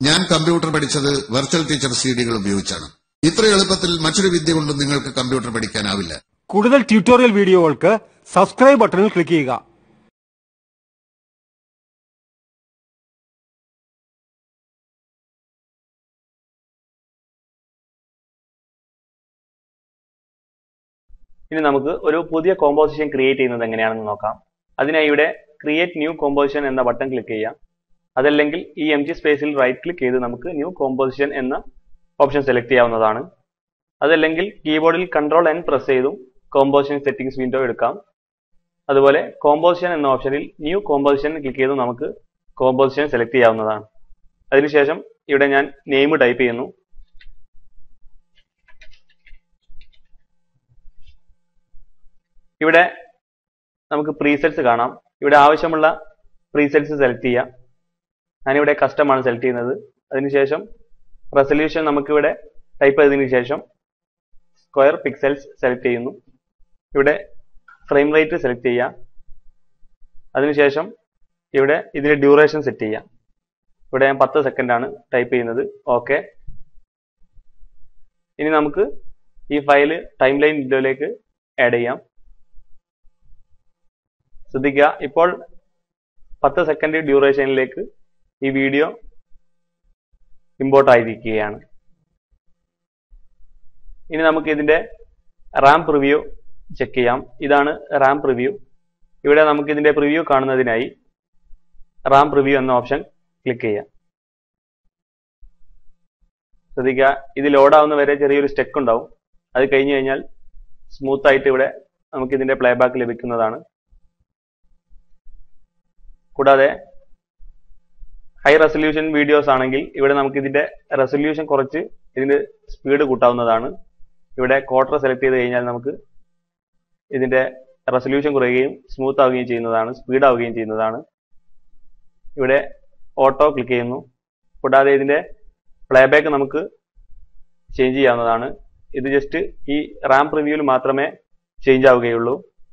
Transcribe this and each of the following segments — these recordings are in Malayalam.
ഞാൻ കമ്പ്യൂട്ടർ പഠിച്ചത് വെർച്വൽ ടീച്ചർ സിഡികൾ ഉപയോഗിച്ചാണ് ഇത്ര എളുപ്പത്തിൽ മറ്റൊരു വിദ്യ കൊണ്ടും നിങ്ങൾക്ക് കമ്പ്യൂട്ടർ പഠിക്കാനാവില്ല കൂടുതൽ ട്യൂട്ടോറിയൽ വീഡിയോകൾക്ക് സബ്സ്ക്രൈബ് ബട്ടണിൽ ക്ലിക്ക് ചെയ്യുക ഇനി നമുക്ക് ഒരു പുതിയ കോമ്പോസിഷൻ ക്രിയേറ്റ് ചെയ്യുന്നത് എങ്ങനെയാണെന്ന് നോക്കാം അതിനായി ഇവിടെ ക്രിയേറ്റ് ന്യൂ കോമ്പോസിഷൻ എന്ന ബട്ടൺ ക്ലിക്ക് ചെയ്യാം അതല്ലെങ്കിൽ ഈ എം ജി സ്പേസിൽ റൈറ്റ് ക്ലിക്ക് ചെയ്ത് നമുക്ക് ന്യൂ കോമ്പോസിഷൻ എന്ന ഓപ്ഷൻ സെലക്ട് ചെയ്യാവുന്നതാണ് അതല്ലെങ്കിൽ കീബോർഡിൽ കൺട്രോൾ എൻ പ്രസ് ചെയ്തും കോമ്പോസിഷൻ സെറ്റിംഗ്സ് വിൻഡോ എടുക്കാം അതുപോലെ കോമ്പോസിഷൻ എന്ന ഓപ്ഷനിൽ ന്യൂ കോമ്പോസിഷൻ ക്ലിക്ക് ചെയ്ത് നമുക്ക് കോമ്പോസിഷൻ സെലക്ട് ചെയ്യാവുന്നതാണ് അതിനുശേഷം ഇവിടെ ഞാൻ നെയിം ടൈപ്പ് ചെയ്യുന്നു ഇവിടെ നമുക്ക് പ്രീസെറ്റ്സ് കാണാം ഇവിടെ ആവശ്യമുള്ള പ്രീസെറ്റ്സ് സെലക്ട് ചെയ്യാം ഞാനിവിടെ കസ്റ്റം ആണ് സെലക്ട് ചെയ്യുന്നത് അതിനുശേഷം റെസൊല്യൂഷൻ നമുക്കിവിടെ ടൈപ്പ് ചെയ്തതിനു ശേഷം സ്ക്വയർ പിക്സൽസ് സെലക്ട് ചെയ്യുന്നു ഇവിടെ ഫ്രെയിം റേറ്റ് സെലക്ട് ചെയ്യാം അതിനുശേഷം ഇവിടെ ഇതിന്റെ ഡ്യൂറേഷൻ സെറ്റ് ചെയ്യാം ഇവിടെ ഞാൻ പത്ത് സെക്കൻഡ് ആണ് ടൈപ്പ് ചെയ്യുന്നത് ഓക്കെ ഇനി നമുക്ക് ഈ ഫയല് ടൈം ലൈൻ വിൻഡോയിലേക്ക് ആഡ് ചെയ്യാം ശ്രദ്ധിക്കുക ഇപ്പോൾ പത്ത് സെക്കൻഡ് ഡ്യൂറേഷനിലേക്ക് ഈ വീഡിയോ ഇമ്പോർട്ട് ആയിരിക്കുകയാണ് ഇനി നമുക്ക് ഇതിന്റെ റാം പ്രിവ്യൂ ചെക്ക് ചെയ്യാം ഇതാണ് റാം പ്രിവ്യൂ ഇവിടെ നമുക്ക് ഇതിന്റെ പ്രിവ്യൂ കാണുന്നതിനായി റാം പ്രിവ്യൂ എന്ന ഓപ്ഷൻ ക്ലിക്ക് ചെയ്യാം ശ്രദ്ധിക്കുക ഇത് ലോഡ് ആവുന്ന വരെ ചെറിയൊരു സ്റ്റെക്ക് ഉണ്ടാവും അത് കഴിഞ്ഞു കഴിഞ്ഞാൽ സ്മൂത്ത് ആയിട്ട് ഇവിടെ നമുക്ക് ഇതിന്റെ പ്ലേബാക്ക് ലഭിക്കുന്നതാണ് കൂടാതെ ഹൈ റെസൊല്യൂഷൻ വീഡിയോസ് ആണെങ്കിൽ ഇവിടെ നമുക്ക് ഇതിന്റെ റെസൊല്യൂഷൻ കുറച്ച് ഇതിന്റെ സ്പീഡ് കൂട്ടാവുന്നതാണ് ഇവിടെ ക്വാർട്ടർ സെലക്ട് ചെയ്ത് കഴിഞ്ഞാൽ നമുക്ക് ഇതിന്റെ റെസൊല്യൂഷൻ കുറയുകയും സ്മൂത്ത് ആവുകയും ചെയ്യുന്നതാണ് സ്പീഡ് ആവുകയും ചെയ്യുന്നതാണ് ഇവിടെ ഓട്ടോ ക്ലിക്ക് ചെയ്യുന്നു കൂടാതെ ഇതിന്റെ പ്ലേബാക്ക് നമുക്ക് ചേഞ്ച് ചെയ്യാവുന്നതാണ് ഇത് ജസ്റ്റ് ഈ റാം പ്രിവ്യൂവിൽ മാത്രമേ ചേഞ്ച് ആവുകയുള്ളൂ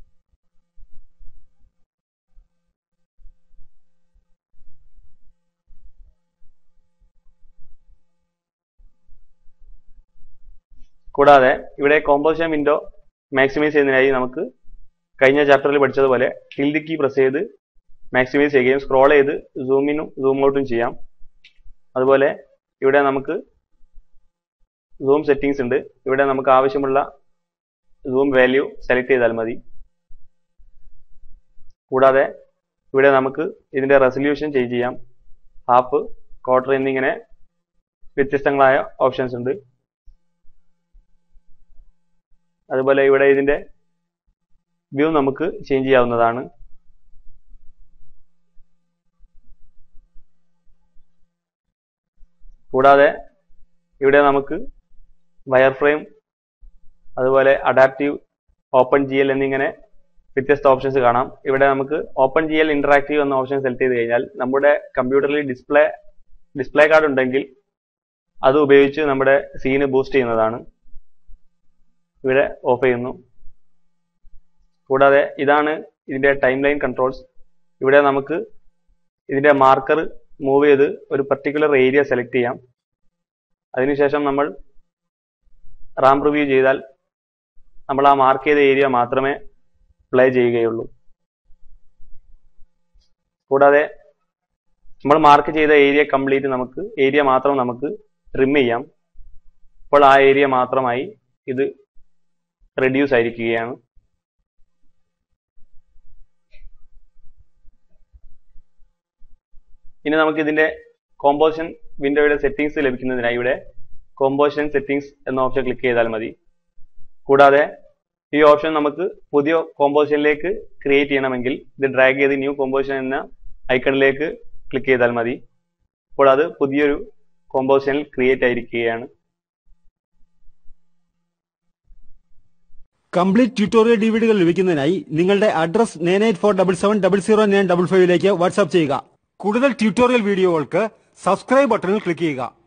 കൂടാതെ ഇവിടെ കോമ്പോസിഷൻ വിൻഡോ മാക്സിമൈസ് ചെയ്യുന്നതിനായി നമുക്ക് കഴിഞ്ഞ ചാപ്റ്ററിൽ പഠിച്ചതുപോലെ ടിൽഡ് കീ പ്രസ് ചെയ്ത് മാക്സിമൈസ് ചെയ്യുകയും സ്ക്രോൾ ചെയ്ത് സൂമിനും സൂം ഔട്ടും ചെയ്യാം അതുപോലെ ഇവിടെ നമുക്ക് സൂം സെറ്റിംഗ്സ് ഉണ്ട് ഇവിടെ നമുക്ക് ആവശ്യമുള്ള സൂം വാല്യൂ സെലക്ട് ചെയ്താൽ മതി കൂടാതെ ഇവിടെ നമുക്ക് ഇതിന്റെ റെസൊല്യൂഷൻ ചേഞ്ച് ചെയ്യാം ഹാഫ് ക്വാർട്ടർ എന്നിങ്ങനെ വ്യത്യസ്തങ്ങളായ ഓപ്ഷൻസ് ഉണ്ട് അതുപോലെ ഇവിടെ ഇതിന്റെ വ്യൂ നമുക്ക് ചേഞ്ച് ചെയ്യാവുന്നതാണ് കൂടാതെ ഇവിടെ നമുക്ക് വയർ ഫ്രെയിം അതുപോലെ അഡാപ്റ്റീവ് ഓപ്പൺ ജി എൽ എന്നിങ്ങനെ വ്യത്യസ്ത ഓപ്ഷൻസ് കാണാം ഇവിടെ നമുക്ക് ഓപ്പൺ ജി എൽ ഇന്ററാക്റ്റീവ് എന്ന ഓപ്ഷൻ സെലക്ട് ചെയ്ത് കഴിഞ്ഞാൽ നമ്മുടെ കമ്പ്യൂട്ടറിൽ ഡിസ്പ്ലേ ഡിസ്പ്ലേ കാർഡ് ഉണ്ടെങ്കിൽ അത് ഉപയോഗിച്ച് നമ്മുടെ സീന് ബൂസ്റ്റ് ചെയ്യുന്നതാണ് ഇവിടെ ഓഫ് ചെയ്യുന്നു കൂടാതെ ഇതാണ് ഇതിന്റെ ടൈം ലൈൻ കൺട്രോൾസ് ഇവിടെ നമുക്ക് ഇതിന്റെ മാർക്കർ മൂവ് ചെയ്ത് ഒരു പർട്ടിക്കുലർ ഏരിയ സെലക്ട് ചെയ്യാം അതിനുശേഷം നമ്മൾ റാം റിവ്യൂ ചെയ്താൽ നമ്മൾ ആ മാർക്ക് ചെയ്ത ഏരിയ മാത്രമേ പ്ലേ ചെയ്യുകയുള്ളൂ കൂടാതെ നമ്മൾ മാർക്ക് ചെയ്ത ഏരിയ കംപ്ലീറ്റ് നമുക്ക് ഏരിയ മാത്രം നമുക്ക് ട്രിം ചെയ്യാം അപ്പോൾ ആ ഏരിയ മാത്രമായി ഇത് റെഡ്യൂസ് ആയിരിക്കുകയാണ് ഇനി നമുക്ക് ഇതിന്റെ കോമ്പോസിഷൻ വിൻഡോയുടെ സെറ്റിംഗ്സ് ലഭിക്കുന്നതിനായി ഇവിടെ കോമ്പോസിഷൻ സെറ്റിംഗ്സ് എന്ന ഓപ്ഷൻ ക്ലിക്ക് ചെയ്താൽ മതി കൂടാതെ ഈ ഓപ്ഷൻ നമുക്ക് പുതിയ കോമ്പോസിഷനിലേക്ക് ക്രിയേറ്റ് ചെയ്യണമെങ്കിൽ ഇത് ഡ്രാഗ് ചെയ്ത് ന്യൂ കോമ്പോസിഷൻ എന്ന ഐക്കണിലേക്ക് ക്ലിക്ക് ചെയ്താൽ മതി അപ്പോൾ അത് പുതിയൊരു കോമ്പോസിഷനിൽ ക്രിയേറ്റ് ആയിരിക്കുകയാണ് കംപ്ലീറ്റ് ട്യൂട്ടോറിയൽ ഡിവിഡികൾ ലഭിക്കുന്നതിനായി നിങ്ങളുടെ address nine eight four double seven double zero nine double ഫൈവിലേക്ക് വാട്സ്ആപ്പ് ചെയ്യുക കൂടുതൽ ട്യൂട്ടോറിയൽ വീഡിയോകൾക്ക് സബ്സ്ക്രൈബ് ബട്ടണിൽ ക്ലിക്ക് ചെയ്യുക